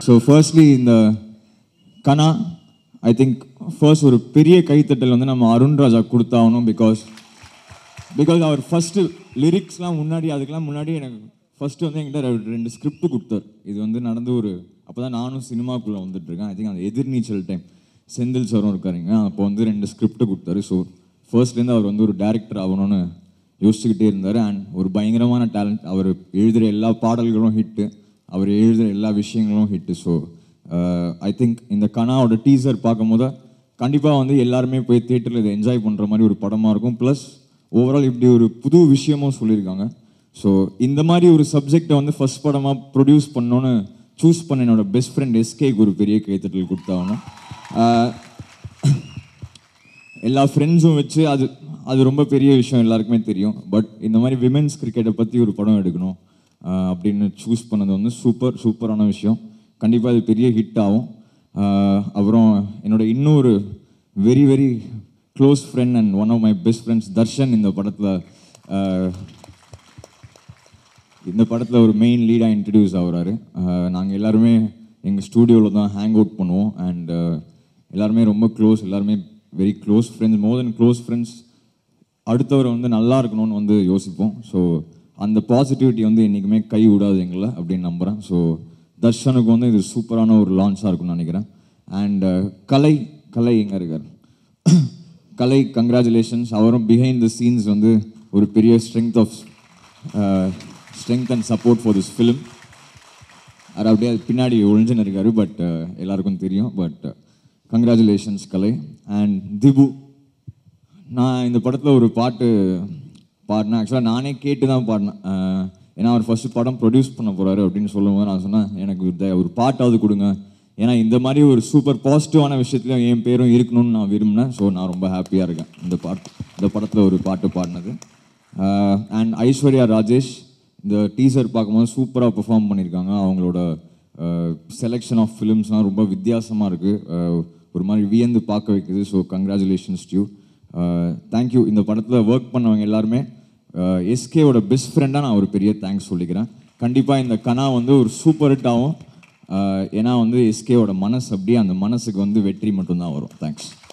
so firstly இந்த கனா I think first ஒரு பெரிய கைத்தட்டல் வந்து நம்ம அருண் ராஜா கொடுத்தாகணும் பிகாஸ் பிகாஸ் அவர் ஃபஸ்ட்டு லிரிக்ஸ்லாம் முன்னாடி அதுக்கெல்லாம் முன்னாடி எனக்கு ஃபஸ்ட்டு வந்து என்கிட்ட ரெ- ரெண்டு ஸ்கிரிப்ட் கொடுத்தார் இது வந்து நடந்து ஒரு அப்போ தான் நானும் சினிமாக்குள்ளே வந்துட்டு இருக்கேன் ஐ திங்க் அந்த எதிர்நீச்சல் டைம் செந்தில் சாரும் இருக்காருங்க அப்போ வந்து ரெண்டு ஸ்கிரிப்ட் கொடுத்தாரு ஸோ ஃபர்ஸ்ட்லேருந்து அவர் வந்து ஒரு டேரக்டர் ஆகணும்னு யோசிச்சுக்கிட்டே இருந்தார் அண்ட் ஒரு பயங்கரமான டேலண்ட் அவர் எழுதுகிற எல்லா பாடல்களும் ஹிட்டு அவர் எழுதுகிற எல்லா விஷயங்களும் ஹிட்டு ஸோ ஐ திங்க் இந்த கனாவோட டீசர் பார்க்கும்போது கண்டிப்பாக வந்து எல்லாருமே போய் தேட்டரில் இதை என்ஜாய் பண்ணுற மாதிரி ஒரு படமாக இருக்கும் ப்ளஸ் ஓவரால் இப்படி ஒரு புது விஷயமும் சொல்லியிருக்காங்க ஸோ இந்த மாதிரி ஒரு சப்ஜெக்டை வந்து ஃபர்ஸ்ட் படமாக ப்ரொடியூஸ் பண்ணோன்னு சூஸ் பண்ண என்னோட பெஸ்ட் ஃப்ரெண்ட் எஸ்கேக்கு ஒரு பெரிய கைத்தட்டல் கொடுத்தாகணும் ஆஹ் எல்லா ஃப்ரெண்ட்ஸும் வச்சு அது அது ரொம்ப பெரிய விஷயம் எல்லாருக்குமே தெரியும் பட் இந்த மாதிரி விமென்ஸ் கிரிக்கெட்டை பற்றி ஒரு படம் எடுக்கணும் ஆஹ் அப்படின்னு சூஸ் பண்ணது வந்து சூப்பர் சூப்பரான விஷயம் கண்டிப்பாக அது பெரிய ஹிட் ஆகும் ஆஹ் அப்புறம் என்னோட இன்னொரு very very close friend and one of my best friends Darshan இந்த படத்தில் இந்த படத்தில் ஒரு மெயின் லீடாக இன்ட்ரடியூஸ் ஆகுறாரு நாங்கள் எல்லாருமே எங்கள் ஸ்டூடியோவில் தான் ஹேங் அவுட் பண்ணுவோம் அண்ட் எல்லாருமே ரொம்ப க்ளோஸ் எல்லாருமே very close friends more than close friends அடுத்தவர் வந்து நல்லா இருக்கணும்னு வந்து யோசிப்போம் ஸோ அந்த பாசிட்டிவிட்டி வந்து என்றைக்குமே கை விடாது எங்களை அப்படின்னு நம்புகிறேன் ஸோ தர்ஷனுக்கு வந்து இது சூப்பரான ஒரு லான்ச்சாக இருக்கும்னு நினைக்கிறேன் அண்ட் கலை கலை எங்கே இருக்கார் கலை கங்க்ராச்சுலேஷன்ஸ் அவரும் பிஹைண்ட் த சீன்ஸ் வந்து ஒரு பெரிய strength of strength and support for this film அவர் அப்படியே அது பின்னாடி ஒழிஞ்சுன்னு இருக்காரு பட் எல்லாருக்கும் தெரியும் but congratulations Kalai and Dibu நான் இந்த படத்தில் ஒரு பாட்டு பாடினேன் ஆக்சுவலாக நானே கேட்டு தான் பாடினேன் அஹ், ஏன்னா அவர் ஃபஸ்ட்டு படம் ப்ரொடியூஸ் பண்ண போகிறாரு அப்படின்னு சொல்லும்போது நான் சொன்னேன் எனக்கு ஒரு த- ஒரு பாட்டாவது கொடுங்க ஏன்னா இந்த மாதிரி ஒரு சூப்பர் பாசிட்டிவான விஷயத்துலையும் என் பேரும் இருக்கணும்னு நான் விரும்பினேன் ஸோ நான் ரொம்ப ஹாப்பியாக இருக்கேன் இந்த பாட்டு இந்த படத்தில் ஒரு பாட்டு பாடினது அண்ட் ஐஸ்வர்யா ராஜேஷ் இந்த டீசர் பார்க்கும்போது சூப்பராக பெர்ஃபார்ம் பண்ணியிருக்காங்க அவங்களோட செலெக்ஷன் ஆஃப் ஃபிலிம்ஸ்லாம் ரொம்ப வித்தியாசமாக இருக்குது ஒரு மாதிரி வியந்து பார்க்க வைக்குது ஸோ கங்க்ராச்சுலேஷன்ஸ் டியூ தேங்க்யூ இந்த படத்தில் ஒர்க் பண்ணவங்க எல்லாருமே எஸ்கேவோட பெஸ்ட் ஃப்ரெண்டாக நான் ஒரு பெரிய தேங்க்ஸ் சொல்லிக்கிறேன் கண்டிப்பாக இந்த கனா வந்து ஒரு சூப்பர் ஹிட் ஆகும் அஹ், ஏன்னா வந்து எஸ்கேவோட மனசு அப்படியே அந்த மனசுக்கு வந்து வெற்றி மட்டும்தான் வரும் தேங்க்ஸ்